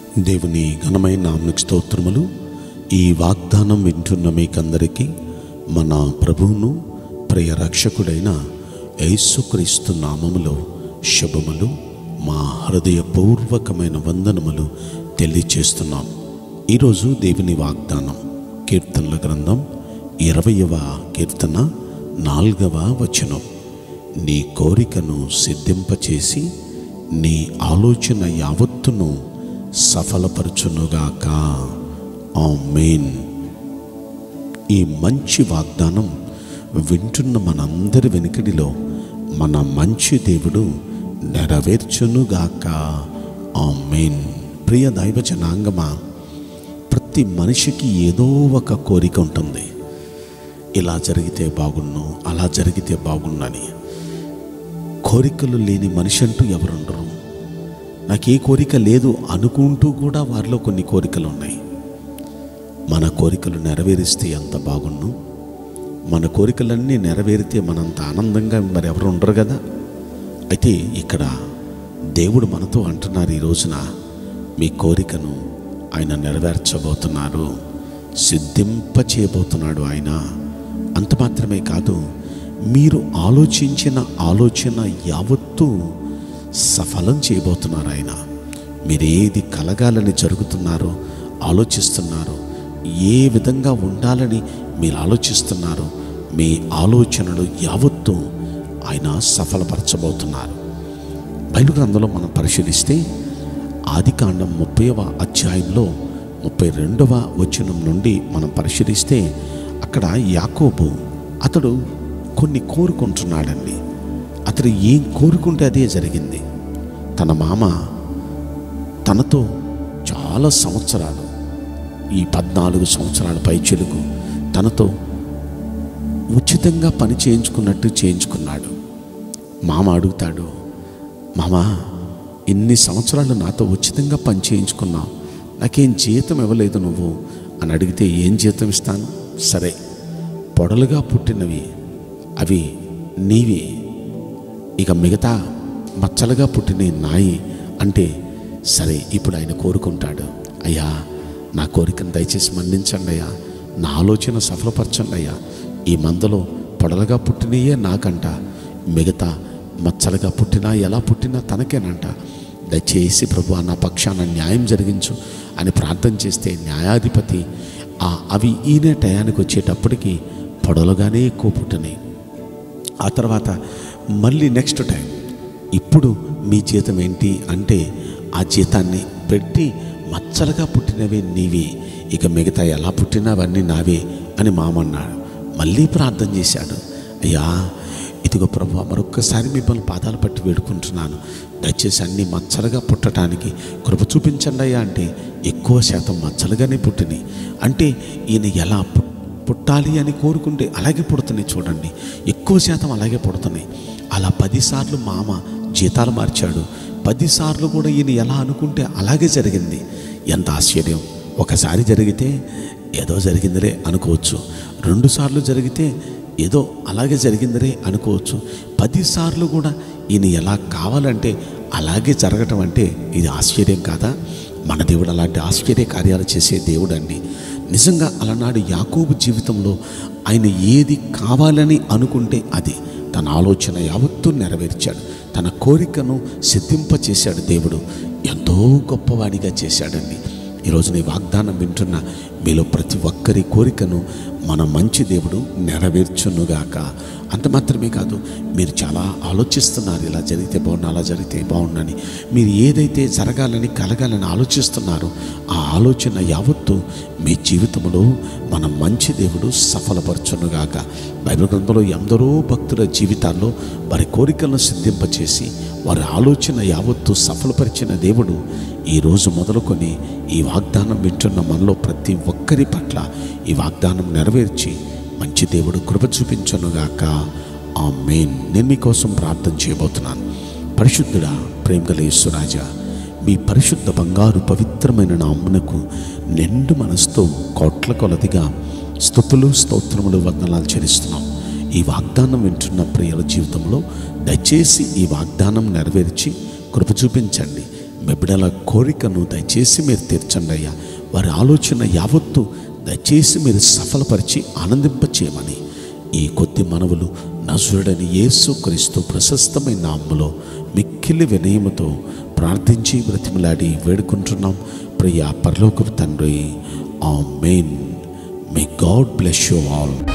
దేవుని ఘనమైన నామనికి స్తోత్రములు ఈ వాగ్దానం వింటున్న మీకందరికీ మన ప్రభువును ప్రియ రక్షకుడైన యేసుక్రీస్తు నామములో శుభములు మా హృదయపూర్వకమైన వందనములు తెలియచేస్తున్నాం ఈరోజు దేవుని వాగ్దానం కీర్తనల గ్రంథం ఇరవయవ కీర్తన నాలుగవ వచనం నీ కోరికను సిద్ధింపచేసి నీ ఆలోచన యావత్తును సఫలపరచునుగాక ఆమేన్ ఈ మంచి వాగ్దానం వింటున్న మనందరి వెనుకడిలో మన మంచి దేవుడు నెరవేర్చునుగాక ఆమేన్ ప్రియ దైవ జనాంగమా ప్రతి మనిషికి ఏదో ఒక కోరిక ఉంటుంది ఇలా జరిగితే బాగున్ను అలా జరిగితే బాగున్నని కోరికలు లేని మనిషి అంటూ ఎవరుండరు నాకు ఏ కోరిక లేదు అనుకుంటూ కూడా వారిలో కొన్ని కోరికలు ఉన్నాయి మన కోరికలు నెరవేరిస్తే ఎంత బాగున్ను మన కోరికలన్నీ నెరవేరితే మనంత ఆనందంగా మరి ఎవరు ఉండరు కదా అయితే ఇక్కడ దేవుడు మనతో అంటున్నారు ఈ రోజున మీ కోరికను ఆయన నెరవేర్చబోతున్నారు సిద్ధింప చేయబోతున్నాడు ఆయన అంత మాత్రమే కాదు మీరు ఆలోచించిన ఆలోచన యావత్తూ సఫలం చేయబోతున్నారు ఆయన మీరు ఏది కలగాలని జరుగుతున్నారో ఆలోచిస్తున్నారో ఏ విధంగా ఉండాలని మీరు ఆలోచిస్తున్నారో మీ ఆలోచనలు యావత్తూ ఆయన సఫలపరచబోతున్నారు బైబిల్ గ్రంథంలో మనం పరిశీలిస్తే ఆది కాండం ముప్పైవ అధ్యాయంలో ముప్పై రెండవ వచనం నుండి మనం పరిశీలిస్తే అక్కడ యాకోబు అతడు కొన్ని కోరుకుంటున్నాడండి అతడు ఏం కోరుకుంటే అదే జరిగింది తన మామ తనతో చాలా సంవత్సరాలు ఈ పద్నాలుగు సంవత్సరాల పైచెలుగు తనతో ఉచితంగా పని చేయించుకున్నట్టు చేయించుకున్నాడు మామ అడుగుతాడు మామ ఇన్ని సంవత్సరాలు నాతో ఉచితంగా పని చేయించుకున్నావు నాకేం జీతం ఇవ్వలేదు నువ్వు అని అడిగితే ఏం జీతం ఇస్తాను సరే పొడలుగా పుట్టినవి అవి నీవి ఇక మిగతా మచ్చలుగా పుట్టిన నాయి అంటే సరే ఇప్పుడు ఆయన కోరుకుంటాడు అయ్యా నా కోరికను దయచేసి మన్నించండి అయ్యా నా ఆలోచన సఫలపరచండి అయ్యా ఈ మందలో పొడలుగా పుట్టినయే నాకంట మిగతా మచ్చలుగా పుట్టినా ఎలా పుట్టినా తనకేనంట దయచేసి ప్రభు నా పక్షాన న్యాయం జరిగించు అని ప్రార్థన చేస్తే న్యాయాధిపతి ఆ అవి ఈయన టయానికి వచ్చేటప్పటికి పొడలుగానే ఎక్కువ పుట్టినాయి ఆ తర్వాత మళ్ళీ నెక్స్ట్ టైం ఇప్పుడు మీ జీతం ఏంటి అంటే ఆ జీతాన్ని పెట్టి మచ్చలుగా పుట్టినవే నీవే ఇక మిగతా ఎలా పుట్టినవన్నీ నావే అని మామన్నాడు మళ్ళీ ప్రార్థన చేశాడు అయ్యా ఇదిగో ప్రభు మరొక్కసారి మిమ్మల్ని పాదాలు పట్టి వేడుకుంటున్నాను దయచేసి అన్ని మచ్చలుగా పుట్టడానికి కృప చూపించండి అయ్యా అంటే ఎక్కువ శాతం మచ్చలుగానే పుట్టినాయి అంటే ఈయన ఎలా పుట్ పుట్టాలి అని కోరుకుంటే అలాగే పుడుతున్నాయి చూడండి ఎక్కువ శాతం అలాగే పుడుతున్నాయి అలా పదిసార్లు మామ జీతాలు మార్చాడు పదిసార్లు కూడా ఈయన ఎలా అనుకుంటే అలాగే జరిగింది ఎంత ఆశ్చర్యం ఒకసారి జరిగితే ఏదో జరిగిందిరే అనుకోవచ్చు రెండుసార్లు జరిగితే ఏదో అలాగే జరిగిందిరే అనుకోవచ్చు పదిసార్లు కూడా ఈయన ఎలా కావాలంటే అలాగే జరగటం అంటే ఇది ఆశ్చర్యం కాదా మన దేవుడు అలాంటి ఆశ్చర్య కార్యాలు చేసే దేవుడు అండి నిజంగా అలనాడు యాకోబు జీవితంలో ఆయన ఏది కావాలని అనుకుంటే అది తన ఆలోచన యావత్తూ నెరవేర్చాడు తన కోరికను సిద్ధింపచేశాడు దేవుడు ఎంతో గొప్పవాడిగా చేశాడండి ఈరోజు నీ వాగ్దానం వింటున్న మీలో ప్రతి ఒక్కరి కోరికను మన మంచి దేవుడు నెరవేర్చునుగాక అంత మాత్రమే కాదు మీరు చాలా ఆలోచిస్తున్నారు ఇలా జరిగితే బాగుండు అలా జరిగితే బాగుండని మీరు ఏదైతే జరగాలని కలగాలని ఆలోచిస్తున్నారో ఆ ఆలోచన యావత్తు మీ జీవితంలో మన మంచి దేవుడు సఫలపరచునుగాక బైబిల్ గ్రంథంలో ఎందరో భక్తుల జీవితాల్లో వారి కోరికలను సిద్ధింపచేసి వారి ఆలోచన యావత్తు సఫలపరిచిన దేవుడు ఈరోజు మొదలుకొని ఈ వాగ్దానం వింటున్న మనలో ప్రతి ఒక్కరి పట్ల ఈ వాగ్దానం నెరవేర్చి మంచి దేవుడు కృప చూపించనుగాక ఆ మెయిన్ నేను మీకోసం ప్రార్థన చేయబోతున్నాను పరిశుద్ధుడా ప్రేమగలేశ్వరాజా మీ పరిశుద్ధ బంగారు పవిత్రమైన నామ్మునకు నిండు మనసుతో కోట్ల కొలదిగా స్థుతులు స్తోత్రములు వందనాలు చెల్లిస్తున్నాం ఈ వాగ్దానం వింటున్న ప్రియుల జీవితంలో దయచేసి ఈ వాగ్దానం నెరవేర్చి కృప చూపించండి మీ బిడ్డల కోరికను దయచేసి మీరు తీర్చండి అయ్యా వారి ఆలోచన యావత్తు దయచేసి మీరు సఫలపరిచి ఆనందింపచేయమని ఈ కొద్ది మనవులు నజరుడని యేసు క్రీస్తు ప్రశస్తమైన నామములో మిక్కిలి వినయముతో ప్రార్థించి బ్రతిమలాడి వేడుకుంటున్నాం ప్రియ పరలోకపు తండ్రి amen may God bless you all